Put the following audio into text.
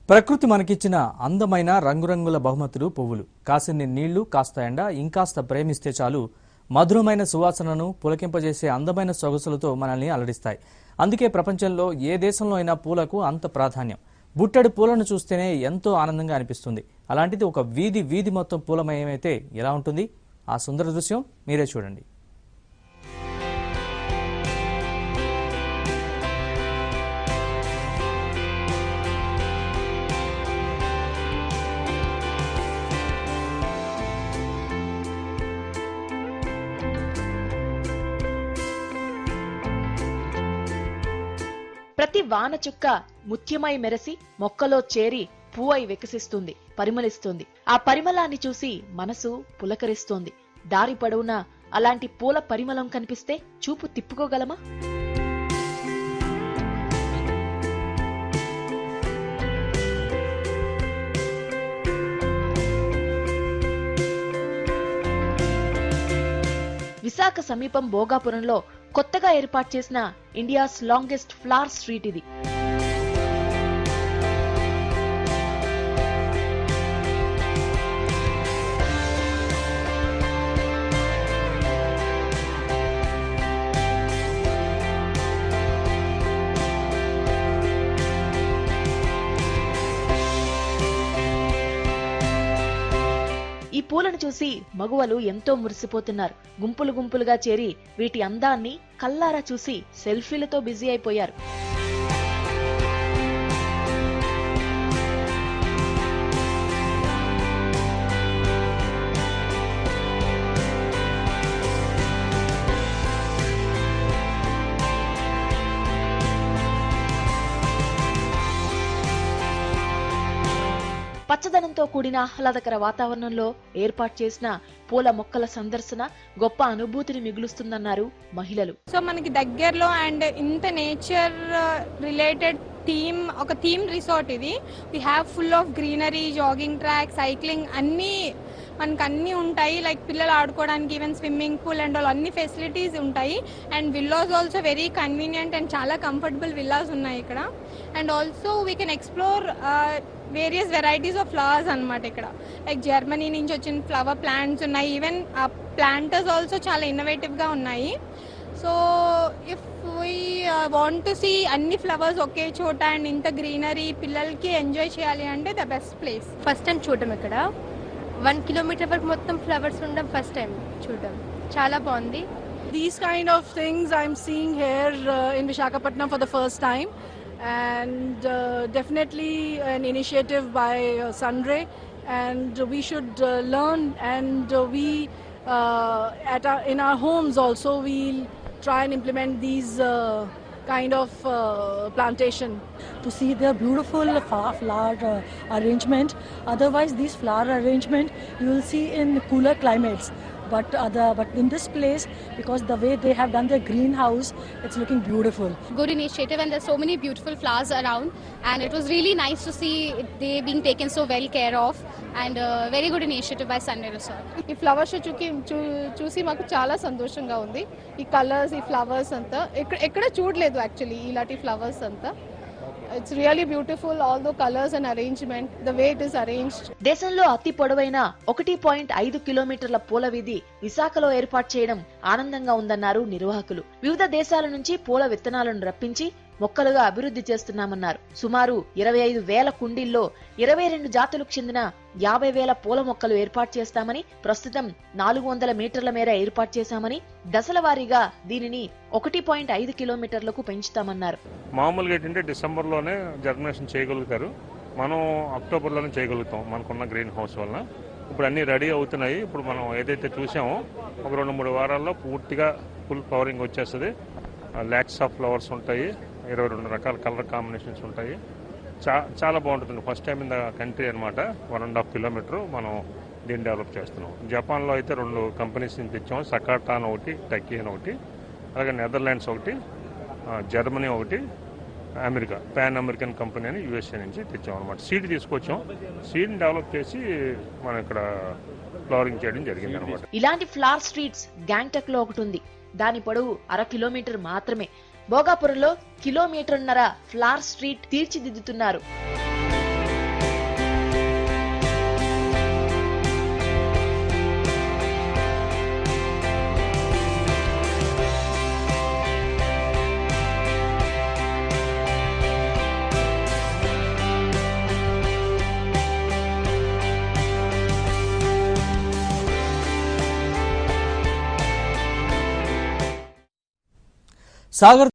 ప్రకృతి మనకిచ్చిన అందమైన రంగురంగుల బహుమతులు పువ్వులు కాసిన్ని నీళ్లు కాస్త ఎండ ఇంకాస్త ప్రేమిస్తే చాలు మధురమైన సువాసనను పులకింపజేసే అందమైన సొగసులతో మనల్ని అలరిస్తాయి అందుకే ప్రపంచంలో ఏ దేశంలో అయినా పూలకు అంత ప్రాధాన్యం బుట్టడి పూలను చూస్తేనే ఎంతో ఆనందంగా అనిపిస్తుంది అలాంటిది ఒక వీధి వీధి మొత్తం పూలమయమైతే ఎలా ఉంటుంది ఆ సుందర దృశ్యం మీరే చూడండి ప్రతి వాన చుక్క ముత్యమై మెరసి మొక్కలో చేరి పువ్వై వికసిస్తుంది పరిమళిస్తుంది ఆ పరిమళాన్ని చూసి మనసు పులకరిస్తోంది దారి పొడవునా అలాంటి పూల పరిమళం కనిపిస్తే చూపు తిప్పుకోగలమా విశాఖ సమీపం భోగాపురంలో కొత్తగా ఏర్పాటు చేసిన ఇండియాస్ లాంగెస్ట్ ఫ్లవర్ స్ట్రీట్ ఇది ఈ పూలను చూసి మగువలు ఎంతో మురిసిపోతున్నారు గుంపులు గుంపులుగా చేరి వీటి అందాన్ని కల్లారా చూసి సెల్ఫీలతో బిజీ అయిపోయారు పచ్చదనంతో కూడిన ఆహ్లాదకర వాతావరణంలో ఏర్పాటు చేసిన పూల మొక్కల సందర్శన గొప్ప అనుభూతిని మిగులుస్తుందన్నారు మహిళలు సో మనకి దగ్గరలో అండ్ ఇంత నేచర్ రిలేటెడ్ థీమ్ ఒక థీమ్ రిసార్ట్ ఇది we have full of greenery jogging track cycling అన్నీ మనకి అన్నీ ఉంటాయి లైక్ పిల్లలు ఆడుకోవడానికి even swimming pool and all అన్ని ఫెసిలిటీస్ ఉంటాయి and villas also very convenient and చాలా కంఫర్టబుల్ విల్లాస్ ఉన్నాయి ఇక్కడ and also we can explore various varieties of flowers అనమాట ఇక్కడ లైక్ జర్మనీ నుంచి వచ్చిన ఫ్లవర్ ప్లాంట్స్ ఉన్నాయి ఈవెన్ ఆ ప్లాంటర్స్ ఆల్సో చాలా ఇన్నోవేటివ్గా ఉన్నాయి so if we want to see అన్ని ఫ్లవర్స్ ఒకే చోట అండ్ ఇంత గ్రీనరీ పిల్లలకి ఎంజాయ్ చేయాలి అంటే the best place first time చూడడం ఇక్కడ వన్ కిలోమీటర్ వరకు మొత్తం ఫ్లవర్స్ ఉండడం ఫస్ట్ టైం చూడడం చాలా బాగుంది These kind of things I'm seeing here uh, in Vishakhapatnam for the first time, and uh, definitely an initiative by uh, Sunray. And we should uh, learn, and uh, we uh, at our, in our homes also we'll try and implement these uh, kind of uh, plantation. to see their beautiful fa- flower uh, arrangement. Otherwise, these flower arrangement you will see in cooler climates. But other, but in this place, because the way they have done their greenhouse, it's looking beautiful. good initiative and there's so many beautiful flowers around and it was really nice to see it, they being taken so well care of and uh, very good initiative by Sunday Resort. ఈ flower show చూకి చూ- చూసి మాకు చాలా సంతోషంగా ఉంది ఈ colours ఈ ఫ్లవర్స్ అంతా ఎక్కడ ఎక్కడ చూడలేదు యాక్చువల్లీ ఇలాంటి ఫ్లవర్స్ అంతా it's really beautiful although colours and arrangement the way it is arranged దేశంలో అతి పొడవైన ఒకటి పాయింట్ ఐదు కిలోమీటర్ల పూల వీధి విశాఖలో ఏర్పాటు చేయడం ఆనందంగా ఉందన్నారు నిర్వాహకులు వివిధ దేశాల నుంచి పూల విత్తనాలను రప్పించి మొక్కలుగా అభివృద్ధి చేస్తున్నామన్నారు సుమారు ఇరవై ఐదు వేల కుండీల్లో ఇరవై రెండు జాతులకు చెందిన యాభై వేల పూల మొక్కలు ఏర్పాటు చేస్తామని ప్రస్తుతం నాలుగు వందల మీటర్ల మేర ఏర్పాటు చేశామని దశల వారీగా దీనిని ఒకటి పాయింట్ ఐదు కిలోమీటర్లకు పెంచుతామన్నారు మామూలుగా ఏంటంటే డిసెంబర్లోనే జర్మినేషన్ చేయగలుగుతారు మనం అక్టోబర్లోనే చేయగలుగుతాం మనకున్న గ్రీన్ హౌస్ వలన ఇప్పుడు అన్నీ రెడీ అవుతున్నాయి ఇప్పుడు మనం ఏదైతే చూసామో ఒక రెండు మూడు వారాల్లో పూర్తిగా ఫుల్ ఫ్లవరింగ్ వచ్చేస్తుంది ల్యాక్స్ ఆఫ్ ఫ్లవర్స్ ఉంటాయి ఇరవై రెండు రకాల కలర్ కాంబినేషన్స్ ఉంటాయి చా చాలా బాగుంటుంది first time in the country అనమాట వన్ అండ్ హాఫ్ కిలోమీటర్ మనం దీన్ని డెవలప్ చేస్తున్నాం జపాన్లో అయితే రెండు కంపెనీస్ నుంచి తెచ్చాం సకాటాన్ ఒకటి టెక్కీ అని ఒకటి అలాగే నెదర్లాండ్స్ ఒకటి ఆ, జర్మనీ ఒకటి అమెరికా పాన్ అమెరికన్ కంపెనీ అని యూఎస్ఏ నుంచి తెచ్చాం అనమాట సీడ్ తీసుకొచ్చాం సీడ్ని డెవలప్ చేసి మనం ఇక్కడ ఫ్లవరింగ్ చేయడం జరిగింది అనమాట ఇలాంటి ఫ్లవర్ స్ట్రీట్స్ గ్యాంగ్టక్ లో ఒకటి ఉంది దాని పొడవు అర కిలోమీటర్ మాత్రమే భోగాపురంలో కిలోమీటర్న్నర ఫ్లవర్ స్ట్రీట్ తీర్చిదిద్దుతున్నారు సాగర్